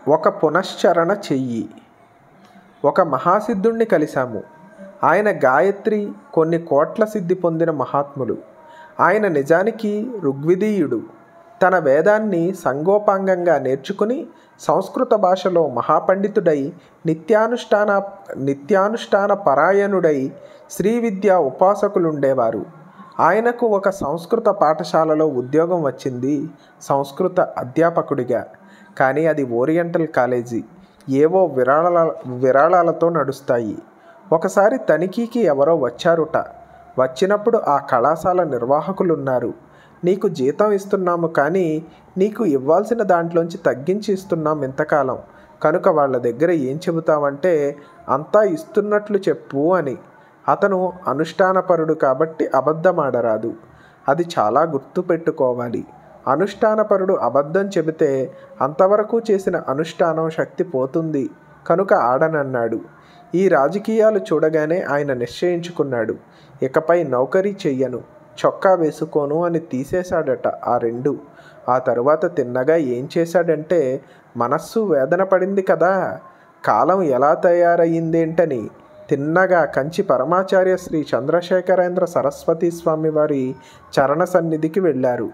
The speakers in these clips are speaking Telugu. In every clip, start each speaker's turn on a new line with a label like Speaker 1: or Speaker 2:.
Speaker 1: ఒక పునశ్చరణ చెయ్యి ఒక మహాసిద్ధుణ్ణి కలిశాము ఆయన గాయత్రి కొన్ని కోట్ల సిద్ధి పొందిన మహాత్ములు ఆయన నిజానికి ఋగ్విదీయుడు తన వేదాన్ని సంగోపాంగంగా నేర్చుకుని సంస్కృత భాషలో మహాపండితుడై నిత్యానుష్ఠాన నిత్యానుష్ఠాన పరాయణుడై శ్రీ విద్యా ఉపాసకులుండేవారు ఆయనకు ఒక సంస్కృత పాఠశాలలో ఉద్యోగం వచ్చింది సంస్కృత అధ్యాపకుడిగా కానీ అది ఓరియంటల్ కాలేజీ ఏవో విరాళాల విరాళాలతో నడుస్తాయి ఒకసారి తనిఖీకి ఎవరో వచ్చారుట వచ్చినప్పుడు ఆ కళాశాల నిర్వాహకులున్నారు నీకు జీతం ఇస్తున్నాము కానీ నీకు ఇవ్వాల్సిన దాంట్లోంచి తగ్గించి ఇస్తున్నాం ఇంతకాలం కనుక వాళ్ళ దగ్గర ఏం చెబుతావంటే అంతా ఇస్తున్నట్లు చెప్పు అని అతను అనుష్ఠానపరుడు కాబట్టి అబద్ధమాడరాదు అది చాలా గుర్తుపెట్టుకోవాలి అనుష్ఠానపరుడు అబద్ధం చెబితే అంతవరకు చేసిన అనుష్ఠానం శక్తి పోతుంది కనుక ఆడనన్నాడు ఈ రాజకీయాలు చూడగానే ఆయన నిశ్చయించుకున్నాడు ఇకపై నౌకరీ చెయ్యను చొక్కా వేసుకోను అని తీసేశాడట ఆ రెండు ఆ తరువాత తిన్నగా ఏం చేశాడంటే మనస్సు వేదన పడింది కదా కాలం ఎలా తయారయ్యిందేంటని తిన్నగా కంచి పరమాచార్య శ్రీ చంద్రశేఖరేంద్ర సరస్వతి స్వామి వారి చరణ సన్నిధికి వెళ్ళారు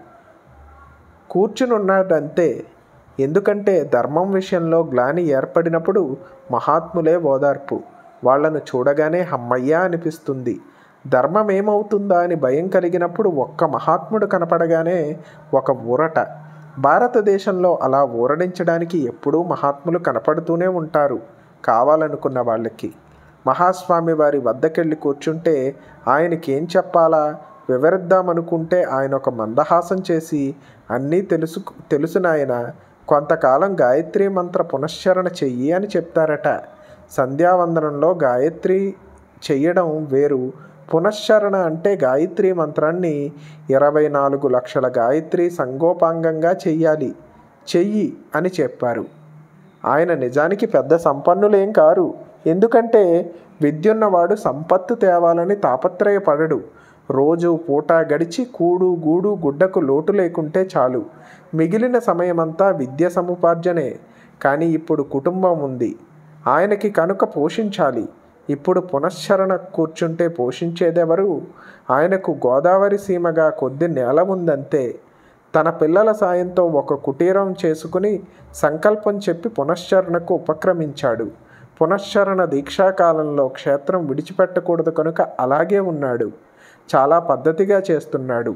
Speaker 1: కూర్చునున్నాడంతే ఎందుకంటే ధర్మం విషయంలో గ్లాని ఏర్పడినప్పుడు మహాత్ములే ఓదార్పు వాళ్లను చూడగానే హమ్మయ్యా అనిపిస్తుంది ధర్మం ఏమవుతుందా అని భయం కలిగినప్పుడు ఒక్క మహాత్ముడు కనపడగానే ఒక ఊరట భారతదేశంలో అలా ఊరడించడానికి ఎప్పుడూ మహాత్ములు కనపడుతూనే ఉంటారు కావాలనుకున్న వాళ్ళకి మహాస్వామి వారి వద్దకెళ్ళి కూర్చుంటే ఆయనకి ఏం చెప్పాలా వివరిద్దామనుకుంటే ఆయన ఒక మందహాసం చేసి అన్నీ తెలుసు తెలుసు నాయన కొంతకాలం గాయత్రి మంత్ర పునశ్చరణ చెయ్యి అని చెప్తారట సంధ్యావందనంలో గాయత్రి చెయ్యడం వేరు పునశ్చరణ అంటే గాయత్రి మంత్రాన్ని ఇరవై నాలుగు లక్షల గాయత్రి సంగోపాంగంగా చెయ్యాలి చెయ్యి అని చెప్పారు ఆయన నిజానికి పెద్ద సంపన్నులేం కారు ఎందుకంటే విద్యున్నవాడు సంపత్తు తేవాలని తాపత్రయపడడు రోజు పూట గడిచి కూడు గూడు గుడ్డకు లోటు లేకుంటే చాలు మిగిలిన సమయమంతా విద్య సముపార్జనే కానీ ఇప్పుడు కుటుంబం ఉంది ఆయనకి కనుక పోషించాలి ఇప్పుడు పునశ్చరణ కూర్చుంటే పోషించేదెవరు ఆయనకు గోదావరి సీమగా కొద్ది నేల ఉందంతే తన పిల్లల సాయంతో ఒక కుటీరం చేసుకుని సంకల్పం చెప్పి పునశ్చరణకు ఉపక్రమించాడు పునశ్చరణ దీక్షాకాలంలో క్షేత్రం విడిచిపెట్టకూడదు కనుక అలాగే ఉన్నాడు చాలా పద్ధతిగా చేస్తున్నాడు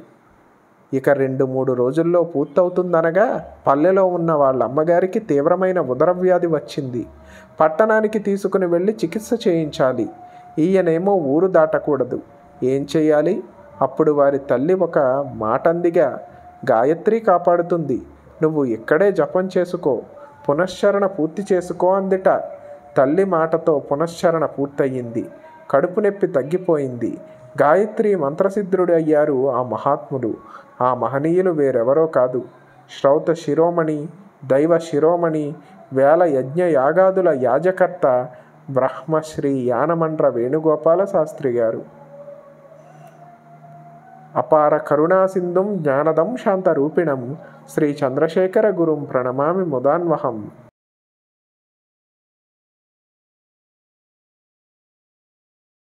Speaker 1: ఇక రెండు మూడు రోజుల్లో పూర్తవుతుందనగా పల్లెలో ఉన్న వాళ్ళ అమ్మగారికి తీవ్రమైన ఉదరవ్యాధి వచ్చింది పట్టణానికి తీసుకుని వెళ్ళి చికిత్స చేయించాలి ఈయనేమో ఊరు దాటకూడదు ఏం చేయాలి అప్పుడు వారి తల్లి ఒక మాటందిగా గాయత్రి కాపాడుతుంది నువ్వు ఇక్కడే జపం చేసుకో పునశ్చరణ పూర్తి చేసుకో అందిట తల్లి మాటతో పునశ్చరణ పూర్తయింది కడుపు నొప్పి తగ్గిపోయింది గాయత్రి మంత్రసిద్ధుడు అయ్యారు ఆ మహాత్ములు ఆ మహనీయులు వేరెవరో కాదు శ్రౌత శిరోమణి దైవ శిరోమణి వేల యజ్ఞ యాగాదుల యాజకర్త బ్రహ్మశ్రీ యానమండ్ర వేణుగోపాల శాస్త్రి గారు అపార కరుణాసింధుం జ్ఞానదం శాంతరూపిణం శ్రీ చంద్రశేఖర గురుం ప్రణమామి ముదాన్వహం